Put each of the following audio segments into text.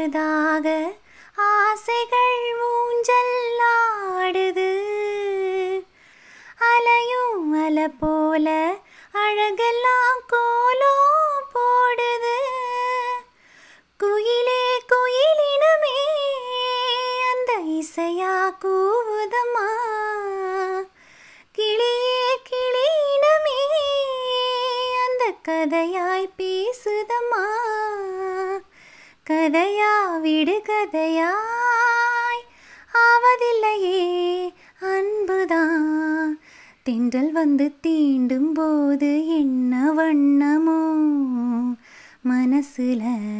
முழுதாக ஆசைகள் ஊஞ்சல் ஆடுது அலையும் அலை போல அழகெல்லாம் கோலம் போடுது குயிலே குயிலினமே அந்த இசையா கூவுதம்மா கிளியே கிளியினமே அந்த கதையாய் பேசுதம்மா கதையா விடு கதையாய் ஆவதில்லையே அன்புதான் தென்றல் வந்து தீண்டும் போது என்ன வண்ணமோ மனசுல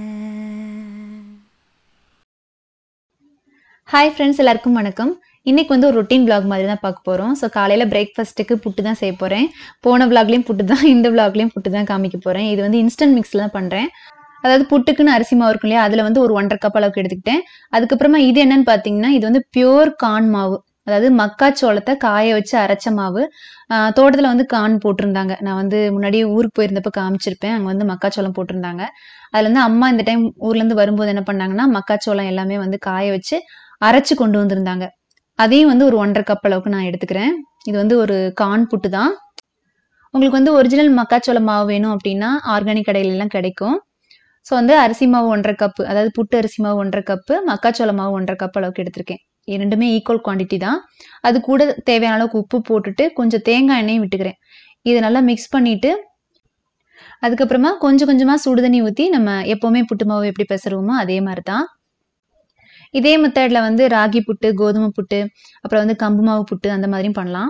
ஹாய் ஃப்ரெண்ட்ஸ் எல்லாருக்கும் வணக்கம் இன்னைக்கு வந்து ஒரு ரொட்டீன் vlog மாதிரி தான் பார்க்க போகிறோம் ஸோ காலையில் பிரேக்ஃபாஸ்ட்டுக்கு புட்டு தான் செய்ய போகிறேன் போன vlogலயும் புட்டு தான் இந்த vlogலயும் புட்டு தான் காமிக்க போகிறேன் இது வந்து இன்ஸ்டன்ட் மிக்ஸில் தான் பண்ணுறேன் அதாவது புட்டுக்குன்னு அரிசி மாவு இருக்கும் இல்லையா அதில் வந்து ஒரு ஒன்றரை கப் அளவுக்கு எடுத்துக்கிட்டேன் அதுக்கப்புறமா இது என்னன்னு பார்த்தீங்கன்னா இது வந்து பியோர் கான் மாவு அதாவது மக்காச்சோளத்தை காய வச்சு அரைச்ச மாவு தோட்டத்தில் வந்து கான் போட்டிருந்தாங்க நான் வந்து முன்னாடி ஊருக்கு போயிருந்தப்ப காமிச்சிருப்பேன் அங்கே வந்து மக்காச்சோளம் போட்டிருந்தாங்க அதில் வந்து அம்மா இந்த டைம் ஊர்லேருந்து வரும்போது என்ன பண்ணாங்கன்னா மக்காச்சோளம் எல்லாமே வந்து காய வச்சு அரைச்சு கொண்டு வந்திருந்தாங்க அதையும் வந்து ஒரு ஒன்றரை கப் அளவுக்கு நான் எடுத்துக்கிறேன் இது வந்து ஒரு கான் புட்டு தான் உங்களுக்கு வந்து ஒரிஜினல் மக்காச்சோள மாவு வேணும் அப்படின்னா ஆர்கானிக் கடையில எல்லாம் கிடைக்கும் ஸோ வந்து அரிசி மாவு ஒன்றரை கப்பு அதாவது புட்டு அரிசி மாவு ஒன்றரை கப்பு மக்காச்சோள மாவு ஒன்றரை கப் அளவுக்கு எடுத்திருக்கேன் இரண்டுமே ஈக்குவல் குவாண்டிட்டி தான் அது கூட தேவையான அளவுக்கு உப்பு போட்டுட்டு கொஞ்சம் தேங்காய் எண்ணெயும் விட்டுக்கிறேன் இது நல்லா மிக்ஸ் பண்ணிட்டு அதுக்கப்புறமா கொஞ்சம் கொஞ்சமாக சுடுதண்ணி ஊற்றி நம்ம எப்போவுமே புட்டு மாவு எப்படி பெசருவோமோ அதே மாதிரி தான் இதே மெத்தடில் வந்து ராகி புட்டு கோதுமை புட்டு அப்புறம் வந்து கம்பு மாவு புட்டு அந்த மாதிரியும் பண்ணலாம்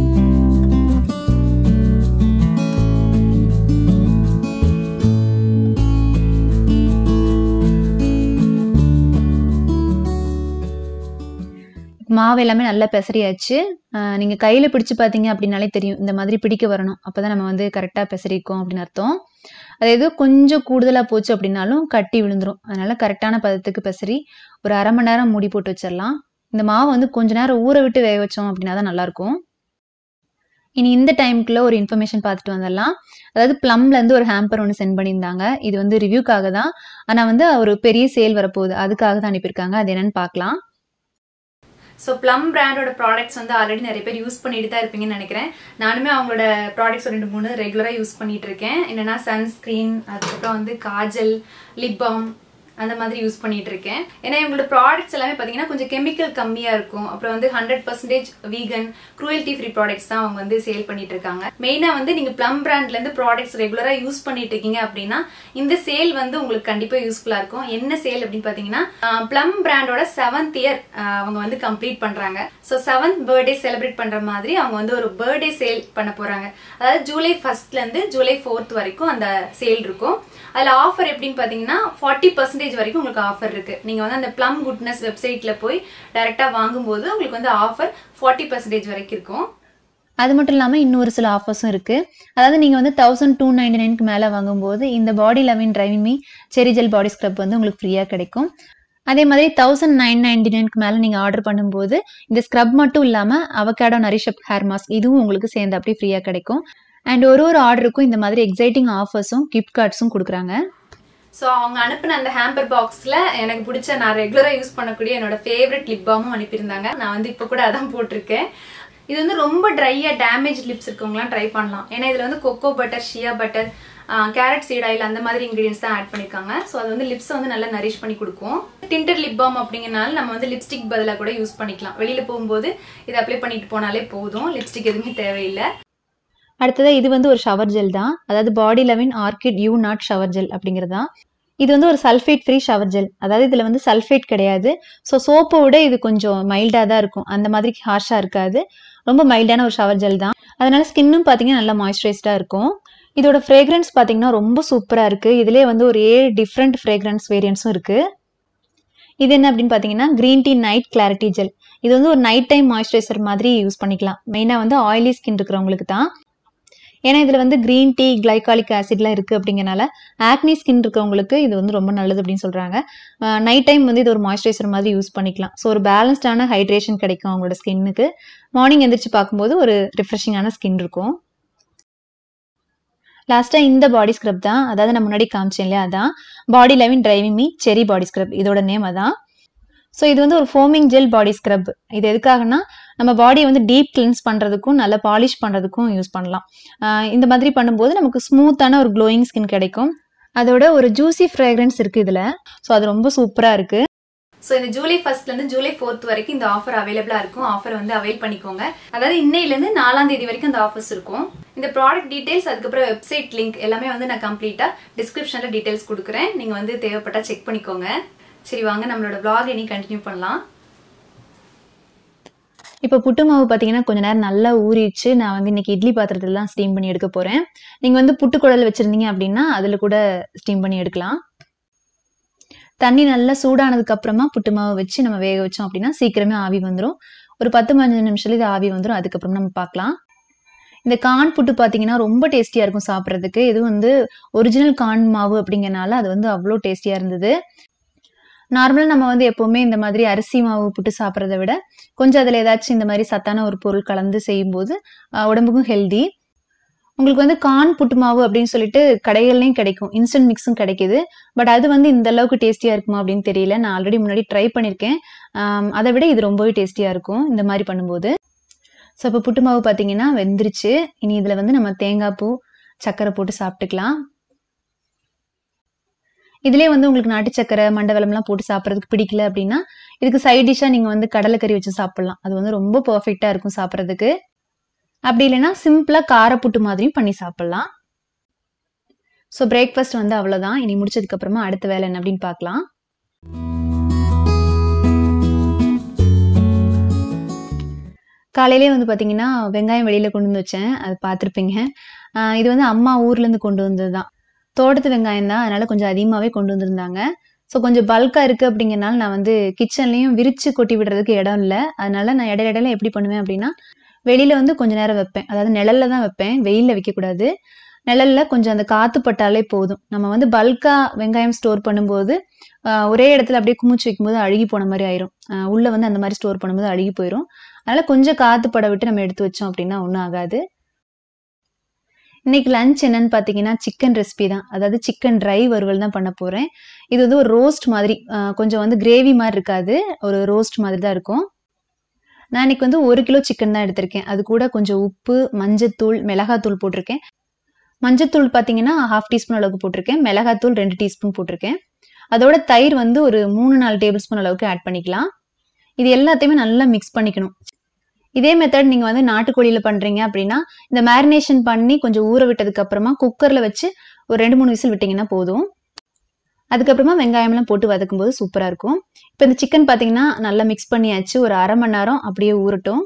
மாவு எல்லாமே நல்லா பெசரியாச்சு ஆஹ் நீங்க கையில பிடிச்சு பார்த்தீங்க அப்படின்னாலே தெரியும் இந்த மாதிரி பிடிக்க வரணும் அப்பதான் நம்ம வந்து கரெக்டாக பெசரிக்கோம் அப்படின்னு அர்த்தம் அது ஏதோ கொஞ்சம் கூடுதலாக போச்சு அப்படின்னாலும் கட்டி விழுந்துரும் அதனால கரெக்டான பதத்துக்கு பெசரி ஒரு அரை மணி நேரம் மூடி போட்டு வச்சிடலாம் இந்த மாவு வந்து கொஞ்ச நேரம் ஊற விட்டு வேக வச்சோம் அப்படின்னா தான் நல்லாயிருக்கும் இனி இந்த டைமுக்குள்ள ஒரு இன்ஃபர்மேஷன் பார்த்துட்டு வந்துடலாம் அதாவது ப்ளம்ல இருந்து ஒரு ஹேம்பர் ஒன்று சென்ட் பண்ணியிருந்தாங்க இது வந்து ரிவ்யூக்காக தான் ஆனால் வந்து ஒரு பெரிய சேல் வரப்போகுது அதுக்காக தான் அனுப்பியிருக்காங்க அது என்னன்னு பார்க்கலாம் ஸோ ப்ளம் பிராண்டோட ப்ராடக்ட்ஸ் வந்து ஆல்ரெடி நிறைய பேர் யூஸ் பண்ணிட்டு தான் இருப்பீங்கன்னு நினைக்கிறேன் நானுமே அவங்களோட ப்ராடக்ட்ஸ் ரெண்டு மூணு ரெகுலராக யூஸ் பண்ணிட்டு இருக்கேன் என்னன்னா சன்ஸ்கிரீன் அதுக்கப்புறம் வந்து காஜல் லிப் பாம் அந்த மாதிரி யூஸ் பண்ணிட்டு இருக்கேன் ஏன்னா இவங்களோட ப்ராடக்ட்ஸ் எல்லாமே பார்த்தீங்கன்னா கொஞ்சம் கெமிக்கல் கம்மியாக இருக்கும் அப்புறம் வந்து hundred percentage vegan cruelty free products தான் அவங்க வந்து சேல் பண்ணிட்டு இருக்காங்க மெயினாக வந்து நீங்கள் ப்ளம் பிராண்ட்லேருந்து ப்ராடக்ட்ஸ் ரெகுலராக யூஸ் பண்ணிட்டு இருக்கீங்க அப்படின்னா இந்த சேல் வந்து உங்களுக்கு கண்டிப்பாக யூஸ்ஃபுல்லாக இருக்கும் என்ன சேல் அப்படின்னு பார்த்தீங்கன்னா ப்ளம் பிராண்டோட செவன்த் இயர் அவங்க வந்து கம்ப்ளீட் பண்ணுறாங்க ஸோ செவன்த் பர்த்டே செலிப்ரேட் பண்ணுற மாதிரி அவங்க வந்து ஒரு பர்த்டே சேல் பண்ண போகிறாங்க அதாவது ஜூலை ஃபர்ஸ்ட்லேருந்து ஜூலை ஃபோர்த் வரைக்கும் அந்த சேல் இருக்கும் அதில் ஆஃபர் எப்படின்னு பார்த்தீங்கன்னா ஃபார்ட்டி பர்சன்டேஜ் வரைக்கும் உங்களுக்கு ஆஃபர் இருக்கு நீங்கள் வந்து அந்த ப்ளம் குட்னஸ் வெப்சைட்டில் போய் டைரெக்டாக வாங்கும்போது உங்களுக்கு வந்து ஆஃபர் ஃபார்ட்டி பர்சன்டேஜ் வரைக்கும் இருக்கும் அது மட்டும் இல்லாமல் இன்னொரு சில ஆஃபர்ஸும் இருக்குது அதாவது நீங்கள் வந்து தௌசண்ட் டூ நைன்டி நைனுக்கு மேலே வாங்கும்போது இந்த body lovin driving me cherry gel body scrub வந்து உங்களுக்கு ஃப்ரீயாக கிடைக்கும் அதே மாதிரி தௌசண்ட் நைன் நைன்டி நைனுக்கு மேலே நீங்கள் ஆர்டர் பண்ணும்போது இந்த ஸ்க்ரப் மட்டும் இல்லாமல் அவகேடோ நரிஷப் ஹேர் மாஸ்க் இதுவும் உங்களுக்கு சேர்ந்து அப்படியே ஃப்ரீயாக கிடைக்கும் அண்ட் ஒரு ஒரு ஆர்டருக்கும் இந்த மாதிரி எக்ஸைட்டிங் ஆஃபர்ஸும் கிஃப்ட் கார்ட்ஸும் கொடுக்குறாங்க ஸோ அவங்க அனுப்பின அந்த ஹேம்பர் பாக்ஸில் எனக்கு பிடிச்ச நான் ரெகுலராக யூஸ் பண்ணக்கூடிய என்னோட ஃபேவரட் லிப் பாமும் அனுப்பியிருந்தாங்க நான் வந்து இப்போ கூட அதான் போட்டிருக்கேன் இது வந்து ரொம்ப ட்ரையாக டேமேஜ் லிப்ஸ் இருக்கவங்களாம் ட்ரை பண்ணலாம் ஏன்னா இதில் வந்து cocoa butter shea butter carrot seed oil அந்த மாதிரி இன்கிரீடியன்ஸ் தான் ஆட் பண்ணியிருக்காங்க ஸோ அது வந்து லிப்ஸை வந்து நல்லா நரிஷ் பண்ணி கொடுக்கும் டிண்டர் லிப் பாம் அப்படிங்கறனால நம்ம வந்து லிப்ஸ்டிக் பதிலாக கூட யூஸ் பண்ணிக்கலாம் வெளியில் போகும்போது இதை அப்ளை பண்ணிட்டு போனாலே போதும் லிப்ஸ்டிக் எதுவுமே தேவையில்லை அடுத்தது இது வந்து ஒரு ஷவர் ஜெல் தான் அதாவது body lovin orchid you not shower gel அப்படிங்கிறது தான் இது வந்து ஒரு சல்ஃபேட் ஃப்ரீ ஷவர் ஜெல் அதாவது இதில் வந்து சல்ஃபேட் கிடையாது ஸோ சோப்பை விட இது கொஞ்சம் மைல்டாக தான் இருக்கும் அந்த மாதிரி ஹார்ஷாக இருக்காது ரொம்ப மைல்டான ஒரு ஷவர் ஜெல் தான் அதனால ஸ்கின்னும் பார்த்தீங்கன்னா நல்லா மாய்ஸ்சரைஸ்டாக இருக்கும் இதோட ஃப்ரேக்ரன்ஸ் பார்த்தீங்கன்னா ரொம்ப சூப்பராக இருக்குது இதிலே வந்து ஒரு ஏழு டிஃப்ரெண்ட் ஃப்ரேக்ரன்ஸ் வேரியன்ஸும் இருக்குது இது என்ன அப்படின்னு பார்த்தீங்கன்னா green tea night clarity gel இது வந்து ஒரு நைட் டைம் மாய்ஸ்சரைசர் மாதிரி யூஸ் பண்ணிக்கலாம் மெயினாக வந்து ஆயிலி ஸ்கின் இருக்கிறவங்களுக்கு தான் ஏன்னா இதில் வந்து க்ரீன் டீ கிளைகாலிக் ஆசிட்லாம் இருக்குது அப்படிங்கறனால ஆக்னி ஸ்கின் இருக்கவங்களுக்கு இது வந்து ரொம்ப நல்லது அப்படின்னு சொல்கிறாங்க நைட் டைம் வந்து இது ஒரு மாய்ஸ்சரைசர் மாதிரி யூஸ் பண்ணிக்கலாம் ஸோ ஒரு பேலன்ஸ்டான ஹைட்ரேஷன் கிடைக்கும் அவங்களோட ஸ்கின்னுக்கு மார்னிங் எந்திரிச்சு பார்க்கும்போது ஒரு ரிஃப்ரெஷிங்கான ஸ்கின் இருக்கும் லாஸ்ட்டாக இந்த பாடி ஸ்க்ரப் தான் அதாவது நான் முன்னாடி காமிச்சேன் இல்லையா அதான் பாடி Levin driving me cherry body scrub இதோட நேம் அதான் ஸோ இது வந்து ஒரு ஃபோமிங் ஜெல் பாடி ஸ்க்ரப் இது எதுக்காகனா நம்ம பாடியை வந்து டீப் கிளென்ஸ் பண்ணுறதுக்கும் நல்லா பாலிஷ் பண்ணுறதுக்கும் யூஸ் பண்ணலாம் ஆஹ் இந்த மாதிரி பண்ணும்போது நமக்கு ஸ்மூத்தான ஒரு க்ளோயிங் ஸ்கின் கிடைக்கும் அதோட ஒரு ஜூசி ஃப்ரேக்ரன்ஸ் இருக்குது இதில் ஸோ அது ரொம்ப சூப்பராக இருக்குது ஸோ இந்த ஜூலை ஃபர்ஸ்ட்ல இருந்து ஜூலை ஃபோர்த் வரைக்கும் இந்த ஆஃபர் அவைலபிளா இருக்கும் ஆஃபர் வந்து அவைல் பண்ணிக்கோங்க அதாவது இன்னையில இருந்து நாலாம் தேதி வரைக்கும் இந்த ஆஃபர்ஸ் இருக்கும் இந்த ப்ராடக்ட் டீடைல்ஸ் அதுக்கப்புறம் வெப்சைட் லிங்க் எல்லாமே வந்து நான் கம்ப்ளீட்டா டிஸ்கிரிப்ஷன்ல டீடைல்ஸ் கொடுக்குறேன் நீங்க வந்து தேவைப்பட்டா செக் பண்ணிக்கோங்க சரி வாங்க நம்மளோட vlog இனி கண்டினியூ பண்ணலாம் இப்போ புட்டு மாவு பார்த்தீங்கன்னா கொஞ்ச நேரம் நல்லா ஊறிடுச்சு நான் வந்து இன்னைக்கு இட்லி பாத்திரத்துல தான் ஸ்டீம் பண்ணி எடுக்க போகிறேன் நீங்கள் வந்து புட்டு குழல் வச்சுருந்தீங்க அப்படின்னா அதில் கூட ஸ்டீம் பண்ணி எடுக்கலாம் தண்ணி நல்லா சூடானதுக்கு அப்புறமா புட்டு மாவு வச்சு நம்ம வேக வச்சோம் அப்படின்னா சீக்கிரமே ஆவி வந்துடும் ஒரு பத்து பதினஞ்சு நிமிஷத்துல இது ஆவி வந்துடும் அதுக்கப்புறம் நம்ம பார்க்கலாம் இந்த கான் புட்டு பார்த்தீங்கன்னா ரொம்ப டேஸ்டியாக இருக்கும் சாப்பிட்றதுக்கு இது வந்து ஒரிஜினல் கான் மாவு அப்படிங்கறனால அது வந்து அவ்வளோ டேஸ்டியாக இருந்தது நார்மலாக நம்ம வந்து எப்போவுமே இந்த மாதிரி அரிசி மாவு புட்டு சாப்பிட்றத விட கொஞ்சம் அதில் ஏதாச்சும் இந்த மாதிரி சத்தான ஒரு பொருள் கலந்து செய்யும்போது ஆஹ், உடம்புக்கும் ஹெல்தி உங்களுக்கு வந்து கார்ன் புட்டு மாவு அப்படின்னு சொல்லிட்டு கடைகள்லையும் கிடைக்கும் இன்ஸ்டன்ட் மிக்ஸும் கிடைக்குது பட் அது வந்து இந்த அளவுக்கு டேஸ்டியாக இருக்குமா அப்படின்னு தெரியல நான் ஆல்ரெடி முன்னாடி ட்ரை பண்ணியிருக்கேன் ஆம், அதை விட இது ரொம்பவே டேஸ்டியாக இருக்கும் இந்த மாதிரி பண்ணும்போது ஸோ இப்போ புட்டு மாவு பார்த்தீங்கன்னா வெந்துருச்சு இனி இதில் வந்து நம்ம தேங்காய் பூ சர்க்கரை போட்டு சாப்பிட்டுக்கலாம் இதுலேயே வந்து உங்களுக்கு நாட்டு சக்கரை மண்டவெல்லம்லாம் போட்டு சாப்பிட்றதுக்கு பிடிக்கல அப்படின்னா இதுக்கு சைட் டிஷ்ஷாக நீங்கள் வந்து கடலைக்கறி வச்சு சாப்பிட்லாம் அது வந்து ரொம்ப பர்ஃபெக்டாக இருக்கும் சாப்பிட்றதுக்கு அப்படி இல்லைன்னா சிம்பிளாக காரப்புட்டு மாதிரியும் பண்ணி சாப்பிட்லாம் ஸோ பிரேக்ஃபாஸ்ட் வந்து அவ்வளோதான் இனி முடிச்சதுக்கப்புறமா அடுத்த வேலை என்ன அப்படின்னு பார்க்கலாம் காலையிலே வந்து பார்த்தீங்கன்னா வெங்காயம் வெளியில் கொண்டு வந்து வச்சேன் அது பார்த்துருப்பீங்க ஆஹ் இது வந்து அம்மா ஊர்லேருந்து கொண்டு வந்தது தான் தோட்டத்து வெங்காயம் தான் அதனால கொஞ்சம் அதிகமாகவே கொண்டு வந்திருந்தாங்க ஸோ கொஞ்சம் பல்காக இருக்குது அப்படிங்கிறனால நான் வந்து கிச்சன்லேயும் விரிச்சு கொட்டி விடுறதுக்கு இடம் இல்லை அதனால நான் இடையில இடையில எப்படி பண்ணுவேன் அப்படின்னா வெளியில் வந்து கொஞ்ச நேரம் வைப்பேன் அதாவது நிழல்ல தான் வைப்பேன் வெயிலில் வைக்கக்கூடாது நிழல்ல கொஞ்சம் அந்த காற்று பட்டாலே போதும் நம்ம வந்து பல்காக வெங்காயம் ஸ்டோர் பண்ணும்போது ஆஹ் ஒரே இடத்துல அப்படியே குமிச்சு வைக்கும்போது அழுகி போன மாதிரி ஆயிரும் ஆஹ் உள்ள வந்து அந்த மாதிரி ஸ்டோர் பண்ணும்போது அழுகி போயிடும் அதனால கொஞ்சம் காற்று பட விட்டு நம்ம எடுத்து வச்சோம் அப்படின்னா ஒன்றும் ஆகாது இன்னைக்கு லஞ்ச் என்னன்னு பார்த்தீங்கன்னா சிக்கன் ரெசிபி தான் அதாவது சிக்கன் ட்ரை வறுவல் தான் பண்ண போகிறேன் இது வந்து ஒரு ரோஸ்ட் மாதிரி ஆஹ் கொஞ்சம் வந்து கிரேவி மாதிரி இருக்காது ஒரு ரோஸ்ட் மாதிரி தான் இருக்கும் நான் இன்னைக்கு வந்து ஒரு கிலோ சிக்கன் தான் எடுத்திருக்கேன் அது கூட கொஞ்சம் உப்பு மஞ்சத்தூள் மிளகாத்தூள் போட்டிருக்கேன் மஞ்சத்தூள் பார்த்தீங்கன்னா ஹாஃப் டீஸ்பூன் அளவுக்கு போட்டிருக்கேன் மிளகாத்தூள் ரெண்டு டீஸ்பூன் போட்டிருக்கேன் அதோட தயிர் வந்து ஒரு மூணு நாலு டேபிள் ஸ்பூன் அளவுக்கு ஆட் பண்ணிக்கலாம் இது எல்லாத்தையுமே நல்லா மிக்ஸ் பண்ணிக்கணும் இதே மெத்தட் நீங்கள் வந்து நாட்டுக்கோழியில் பண்ணுறீங்க அப்படின்னா இந்த மேரினேஷன் பண்ணி கொஞ்சம் ஊற விட்டதுக்கு அப்புறமா குக்கரில் வச்சு ஒரு ரெண்டு மூணு விசில் விட்டிங்கன்னா போதும் அதுக்கப்புறமா வெங்காயம்லாம் போட்டு வதக்கும் போது சூப்பராக இருக்கும் இப்போ இந்த சிக்கன் பார்த்தீங்கன்னா நல்லா மிக்ஸ் பண்ணியாச்சு ஒரு அரை மணி நேரம் அப்படியே ஊறட்டும்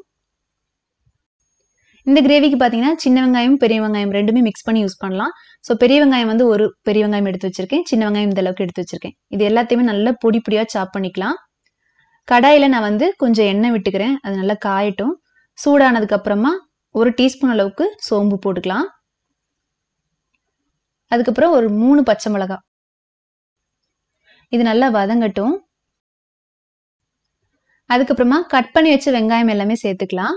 இந்த கிரேவிக்கு பார்த்தீங்கன்னா சின்ன வெங்காயம் பெரிய வெங்காயம் ரெண்டுமே மிக்ஸ் பண்ணி யூஸ் பண்ணலாம் ஸோ பெரிய வெங்காயம் வந்து ஒரு பெரிய வெங்காயம் எடுத்து வச்சிருக்கேன் சின்ன வெங்காயம் இந்த அளவுக்கு எடுத்து வச்சிருக்கேன் இது எல்லாத்தையுமே நல்லா பொடி பொடியாக சாப் பண்ணிக்கலாம் கடாயில் நான் வந்து கொஞ்சம் எண்ணெய் விட்டுக்கிறேன் அது நல்லா காயட்டும் சூடானதுக்கு அப்புறமா ஒரு டீஸ்பூன் அளவுக்கு சோம்பு போட்டுக்கலாம் அதுக்கப்புறம் ஒரு மூணு பச்சை மிளகாய் இது நல்லா வதங்கட்டும் அதுக்கப்புறமா கட் பண்ணி வச்ச வெங்காயம் எல்லாமே சேர்த்துக்கலாம்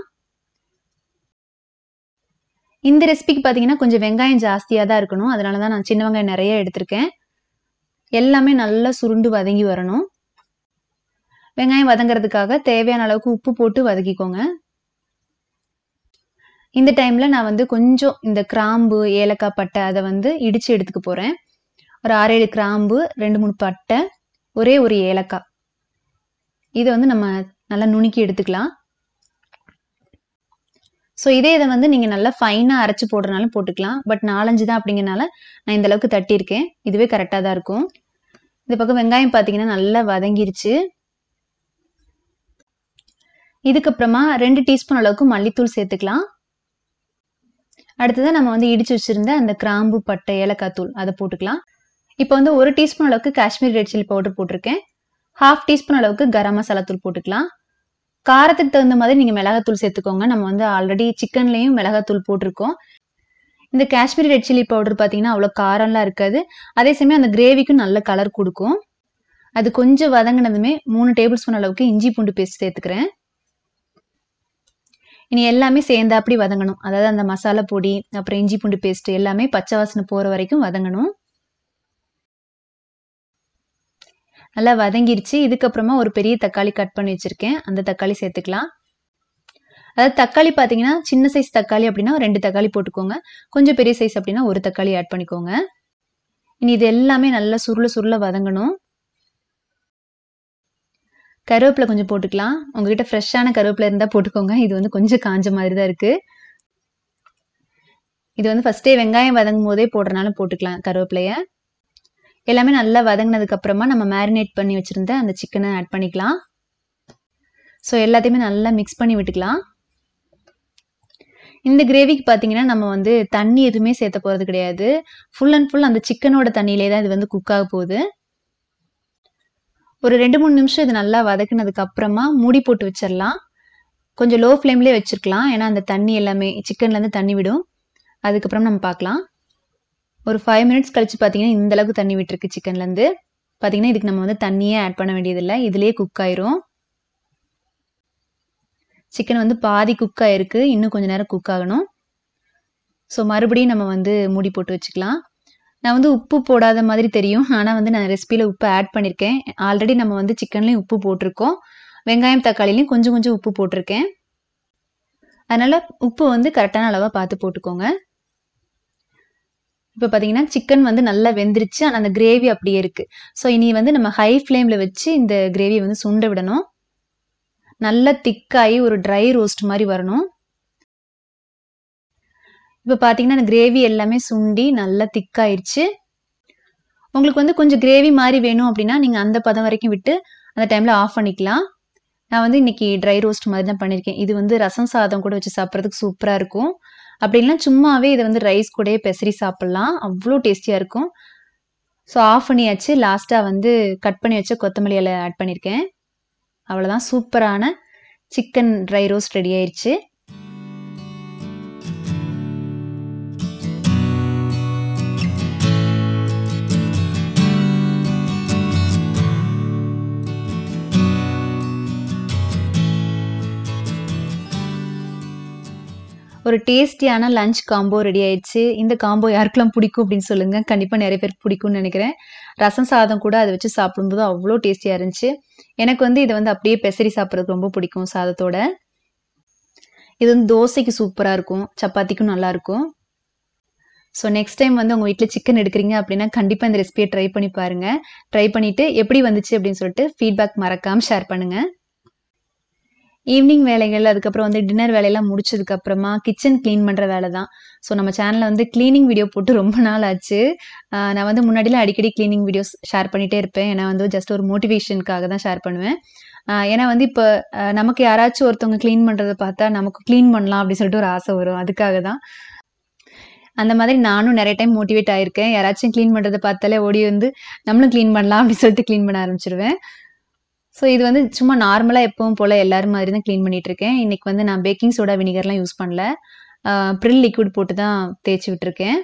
இந்த ரெசிபிக்கு பார்த்தீங்கன்னா கொஞ்சம் வெங்காயம் ஜாஸ்தியாக தான் இருக்கணும் அதனால தான் நான் சின்ன வெங்காயம் நிறைய எடுத்திருக்கேன் எல்லாமே நல்லா சுருண்டு வதங்கி வரணும் வெங்காயம் வதங்குறதுக்காக தேவையான அளவுக்கு உப்பு போட்டு வதக்கிக்கோங்க இந்த டைம்ல நான் வந்து கொஞ்சம் இந்த கிராம்பு ஏலக்காய் பட்டை அதை வந்து இடிச்சு எடுத்துக்க போறேன் ஒரு ஆறு ஏழு கிராம்பு ரெண்டு மூணு பட்டை ஒரே ஒரு ஏலக்காய் இதை வந்து நம்ம நல்லா நுணுக்கி எடுத்துக்கலாம் ஸோ இதே இதை வந்து நீங்கள் நல்லா ஃபைனாக அரைச்சி போடுறனாலும் போட்டுக்கலாம் பட் நாலஞ்சு தான் அப்படிங்கிறனால நான் இந்த அளவுக்கு தட்டியிருக்கேன் இதுவே கரெக்டாக தான் இருக்கும் இந்த பக்கம் வெங்காயம் பார்த்தீங்கன்னா நல்லா வதங்கிருச்சு இதுக்கப்புறமா ரெண்டு டீஸ்பூன் அளவுக்கு மல்லித்தூள் சேர்த்துக்கலாம் அடுத்ததான் நம்ம வந்து இடிச்சு வச்சிருந்த அந்த கிராம்பு பட்டை ஏலக்காய் தூள் அதை போட்டுக்கலாம் இப்போ வந்து ஒரு டீஸ்பூன் அளவுக்கு காஷ்மீர் ரெட் சில்லி பவுடர் போட்டிருக்கேன் ஹாஃப் டீஸ்பூன் அளவுக்கு கரம் மசாலா தூள் போட்டுக்கலாம் காரத்துக்கு தகுந்த மாதிரி நீங்கள் மிளகாத்தூள் சேர்த்துக்கோங்க நம்ம வந்து ஆல்ரெடி சிக்கன்லேயும் மிளகாத்தூள் போட்டிருக்கோம் இந்த காஷ்மீரி ரெட் சில்லி பவுடர் பார்த்தீங்கன்னா அவ்வளோ காரம்லாம் இருக்காது அதே சமயம் அந்த கிரேவிக்கும் நல்ல கலர் கொடுக்கும் அது கொஞ்சம் வதங்கினதுமே மூணு டேபிள் ஸ்பூன் அளவுக்கு இஞ்சி பூண்டு பேஸ்ட் சேர்த்துக்கிறேன் இனி எல்லாமே சேர்ந்தாப்படி வதங்கணும் அதாவது அந்த மசாலா பொடி அப்புறம் இஞ்சி பூண்டு பேஸ்ட் எல்லாமே பச்சை வாசனை போகிற வரைக்கும் வதங்கணும் நல்லா வதங்கிருச்சு இதுக்கப்புறமா ஒரு பெரிய தக்காளி கட் பண்ணி வச்சுருக்கேன் அந்த தக்காளி சேர்த்துக்கலாம் அதாவது தக்காளி பார்த்தீங்கன்னா சின்ன சைஸ் தக்காளி அப்படின்னா ரெண்டு தக்காளி போட்டுக்கோங்க கொஞ்சம் பெரிய சைஸ் அப்படின்னா ஒரு தக்காளி ஆட் பண்ணிக்கோங்க இனி இது எல்லாமே நல்லா சுருள சுருள வதங்கணும் கருவேப்பிலை கொஞ்சம் போட்டுக்கலாம் உங்ககிட்ட ஃப்ரெஷ்ஷான கருவேப்பிலை இருந்தால் போட்டுக்கோங்க இது வந்து கொஞ்சம் காஞ்ச மாதிரி தான் இருக்குது இது வந்து ஃபஸ்ட்டே வெங்காயம் வதங்கும் போதே போடுறனாலும் போட்டுக்கலாம் கருவேப்பிலையை எல்லாமே நல்லா வதங்கினதுக்கு அப்புறமா நம்ம மேரினேட் பண்ணி வச்சுருந்த அந்த சிக்கனை ஆட் பண்ணிக்கலாம் ஸோ எல்லாத்தையுமே நல்லா மிக்ஸ் பண்ணி விட்டுக்கலாம் இந்த கிரேவிக்கு பார்த்தீங்கன்னா நம்ம வந்து தண்ணி எதுவுமே சேர்த்த போகிறது கிடையாது ஃபுல் அண்ட் ஃபுல் அந்த சிக்கனோட தண்ணியிலே தான் இது வந்து குக் ஆக போகுது ஒரு ரெண்டு மூணு நிமிஷம் இது நல்லா வதக்குனதுக்கு அப்புறமா மூடி போட்டு வச்சிடலாம் கொஞ்சம் லோ ஃப்ளேம்லேயே வச்சுருக்கலாம் ஏன்னா அந்த தண்ணி எல்லாமே சிக்கன்லேருந்து தண்ணி விடும் அதுக்கப்புறம் நம்ம பார்க்கலாம் ஒரு ஃபைவ் மினிட்ஸ் கழிச்சு பார்த்தீங்கன்னா இந்த அளவுக்கு தண்ணி விட்டுருக்கு சிக்கன்லேருந்து பார்த்தீங்கன்னா இதுக்கு நம்ம வந்து தண்ணியே ஆட் பண்ண வேண்டியதில்லை இதுலேயே குக் ஆயிரும் சிக்கன் வந்து பாதி குக் ஆயிருக்கு இன்னும் கொஞ்ச நேரம் குக் ஆகணும் ஸோ மறுபடியும் நம்ம வந்து மூடி போட்டு வச்சுக்கலாம் நான் வந்து உப்பு போடாத மாதிரி தெரியும் ஆனால் வந்து நான் ரெசிபியில் உப்பு ஆட் பண்ணியிருக்கேன் ஆல்ரெடி நம்ம வந்து சிக்கன்லேயும் உப்பு போட்டிருக்கோம் வெங்காயம் தக்காளிலையும் கொஞ்சம் கொஞ்சம் உப்பு போட்டிருக்கேன் அதனால் உப்பு வந்து கரெக்டான அளவாக பார்த்து போட்டுக்கோங்க இப்போ பார்த்தீங்கன்னா சிக்கன் வந்து நல்லா வெந்துருச்சு ஆனால் அந்த கிரேவி அப்படியே இருக்குது ஸோ இனி வந்து நம்ம ஹை ஃப்ளேமில் வச்சு இந்த கிரேவியை வந்து சுண்ட விடணும் நல்லா திக்காகி ஒரு ட்ரை ரோஸ்ட் மாதிரி வரணும் இப்போ பார்த்தீங்கன்னா அந்த கிரேவி எல்லாமே சுண்டி நல்லா திக்காயிருச்சு உங்களுக்கு வந்து கொஞ்சம் கிரேவி மாதிரி வேணும் அப்படின்னா நீங்கள் அந்த பதம் வரைக்கும் விட்டு அந்த டைமில் ஆஃப் பண்ணிக்கலாம் நான் வந்து இன்னைக்கு ட்ரை ரோஸ்ட் மாதிரி தான் பண்ணியிருக்கேன் இது வந்து ரசம் சாதம் கூட வச்சு சாப்பிட்றதுக்கு சூப்பராக இருக்கும் அப்படி இல்லைனா சும்மாவே இதை வந்து ரைஸ் கூடயே பெசரி சாப்பிட்லாம் அவ்வளோ டேஸ்டியாக இருக்கும் ஸோ ஆஃப் பண்ணியாச்சு லாஸ்ட்டாக வந்து கட் பண்ணி வச்ச கொத்தமல்லி இலை ஆட் பண்ணியிருக்கேன் அவ்வளோதான் சூப்பரான சிக்கன் ட்ரை ரோஸ்ட் ரெடி ஆயிடுச்சு ஒரு டேஸ்டியான லஞ்ச் காம்போ ரெடி ஆயிடுச்சு இந்த காம்போ யாருக்கெல்லாம் பிடிக்கும் அப்படின்னு சொல்லுங்க கண்டிப்பாக நிறைய பேருக்கு பிடிக்கும்னு நினைக்கிறேன் ரசம் சாதம் கூட அதை வச்சு சாப்பிடும்போது அவ்வளோ டேஸ்டியாக இருந்துச்சு எனக்கு வந்து இதை வந்து அப்படியே பெசரி சாப்பிட்றதுக்கு ரொம்ப பிடிக்கும் சாதத்தோட இது வந்து தோசைக்கு சூப்பராக இருக்கும் சப்பாத்திக்கும் நல்லா இருக்கும் ஸோ நெக்ஸ்ட் டைம் வந்து உங்கள் வீட்டில் சிக்கன் எடுக்கிறீங்க அப்படின்னா கண்டிப்பாக இந்த ரெசிபியை ட்ரை பண்ணி பாருங்கள் ட்ரை பண்ணிவிட்டு எப்படி வந்துச்சு அப்படின்னு சொல்லிட்டு ஃபீட்பேக் மறக்காமல் ஷேர் பண்ணுங்கள் ஈவினிங் வேலைகள் அதுக்கப்புறம் வந்து டின்னர் வேலையெல்லாம் முடிச்சதுக்கு அப்புறமா கிச்சன் க்ளீன் பண்ணுற வேலை தான் ஸோ நம்ம சேனலில் வந்து க்ளீனிங் வீடியோ போட்டு ரொம்ப நாள் ஆச்சு ஆஹ் நான் வந்து முன்னாடிலாம் அடிக்கடி க்ளீனிங் வீடியோஸ் ஷேர் பண்ணிகிட்டே இருப்பேன் ஏன்னா வந்து ஜஸ்ட் ஒரு மோட்டிவேஷனுக்காக தான் ஷேர் பண்ணுவேன் ஆஹ் ஏன்னா வந்து இப்போ நமக்கு யாராச்சும் ஒருத்தவங்க க்ளீன் பண்ணுறதை பார்த்தா நமக்கு க்ளீன் பண்ணலாம் அப்படின்னு சொல்லிட்டு ஒரு ஆசை வரும் அதுக்காக தான் அந்த மாதிரி நானும் நிறைய டைம் மோட்டிவேட் ஆயிருக்கேன் யாராச்சும் க்ளீன் பண்ணுறதை பார்த்தாலே ஓடி வந்து நம்மளும் க்ளீன் பண்ணலாம் அப்படின்னு சொல்லிட்டு க்ளீன் பண்ண ஆரம்பிச்சிருவேன் ஸோ இது வந்து சும்மா நார்மலாக எப்பவும் போல் எல்லாரும் மாதிரி தான் க்ளீன் பண்ணிட்டு இருக்கேன் இன்னைக்கு வந்து நான் பேக்கிங் சோடா வினிகர்லாம் யூஸ் பண்ணல ப்ரில் லிக்விட் போட்டு தான் தேய்ச்சி விட்டுருக்கேன்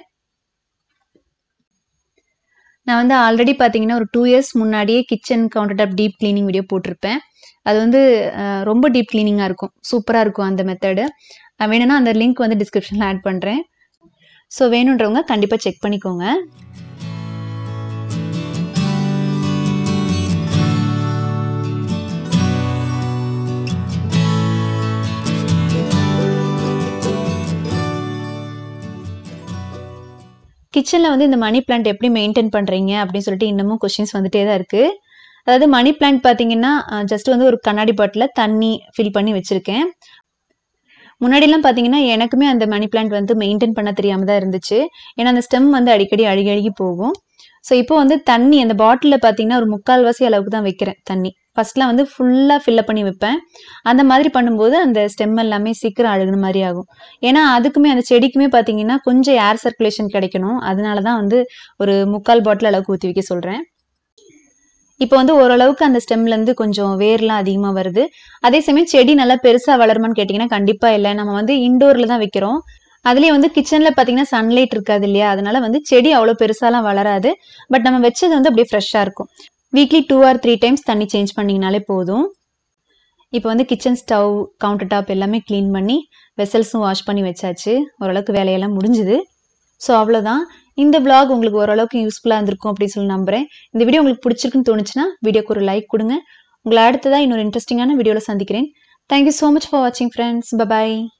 நான் வந்து ஆல்ரெடி பார்த்தீங்கன்னா ஒரு டூ இயர்ஸ் முன்னாடியே kitchen counter top deep cleaning video போட்டிருப்பேன் அது வந்து அஹ், ரொம்ப டீப் க்ளீனிங்காக இருக்கும் சூப்பராக இருக்கும் அந்த மெத்தடு வேணும்னா அந்த லிங்க் வந்து டிஸ்கிரிப்ஷனில் ஆட் பண்ணுறேன் ஸோ வேணுன்றவங்க கண்டிப்பாக செக் பண்ணிக்கோங்க கிச்சனில் வந்து இந்த மணி பிளான்ட் எப்படி மெயின்டைன் பண்ணுறீங்க அப்படின்னு சொல்லிட்டு இன்னமும் கொஷின்ஸ் வந்துட்டே தான் இருக்குது அதாவது மணி பிளான்ட் பார்த்தீங்கன்னா ஜஸ்ட் வந்து ஒரு கண்ணாடி பாட்டில் தண்ணி ஃபில் பண்ணி வச்சுருக்கேன் முன்னாடிலாம் பார்த்தீங்கன்னா எனக்குமே அந்த மணி பிளான்ட் வந்து மெயின்டைன் பண்ண தெரியாமல் தான் இருந்துச்சு ஏன்னா அந்த ஸ்டெம் வந்து அடிக்கடி அழுகி அழுகி போகும் ஸோ இப்போ வந்து தண்ணி அந்த பாட்டிலில் பார்த்தீங்கன்னா ஒரு முக்கால்வாசி அளவுக்கு தான் வைக்கிறேன் தண்ணி ஃபர்ஸ்ட்லாம் வந்து ஃபுல்லாக ஃபில்லப் பண்ணி வைப்பேன் அந்த மாதிரி பண்ணும்போது அந்த ஸ்டெம் எல்லாமே சீக்கிரம் அழுகுன மாதிரி ஆகும் ஏன்னா அதுக்குமே அந்த செடிக்குமே பார்த்தீங்கன்னா கொஞ்சம் ஏர் சர்க்குலேஷன் கிடைக்கணும் அதனால தான் வந்து ஒரு முக்கால் பாட்டில் அளவுக்கு ஊற்றி வைக்க சொல்கிறேன் இப்போ வந்து ஓரளவுக்கு அந்த ஸ்டெம்லேருந்து கொஞ்சம் வேர்லாம் அதிகமாக வருது அதே சமயம் செடி நல்லா பெருசாக வளருமான்னு கேட்டிங்கன்னா கண்டிப்பாக இல்லை நம்ம வந்து இண்டோரில் தான் வைக்கிறோம் அதுலேயே வந்து கிச்சனில் பார்த்தீங்கன்னா சன்லைட் இருக்காது இல்லையா அதனால வந்து செடி அவ்வளோ பெருசாலாம் வளராது பட் நம்ம வச்சது வந்து அப்படியே ஃப்ரெஷ்ஷாக இருக்கும் weekly two or three times தண்ணி சேஞ்ச் பண்ணிங்கனாலே போதும் இப்போ வந்து கிச்சன் ஸ்டவ் கவுண்டர் டாப் எல்லாமே க்ளீன் பண்ணி வெசல்ஸும் வாஷ் பண்ணி வச்சாச்சு ஓரளவுக்கு வேலையெல்லாம் முடிஞ்சுது ஸோ அவ்வளோதான் இந்த vlog உங்களுக்கு ஓரளவுக்கு யூஸ்ஃபுல்லாக இருந்திருக்கும் அப்படின்னு சொல்லி நம்புறேன் இந்த வீடியோ உங்களுக்கு பிடிச்சிருக்குன்னு தோணுச்சுன்னா வீடியோக்கு ஒரு லைக் கொடுங்க உங்களை அடுத்ததாக இன்னொரு இன்ட்ரெஸ்டிங்கான வீடியோவில் சந்திக்கிறேன் தேங்க்யூ ஸோ மச் ஃபார் வாட்சிங் ஃப்ரெண்ட்ஸ் பபாய்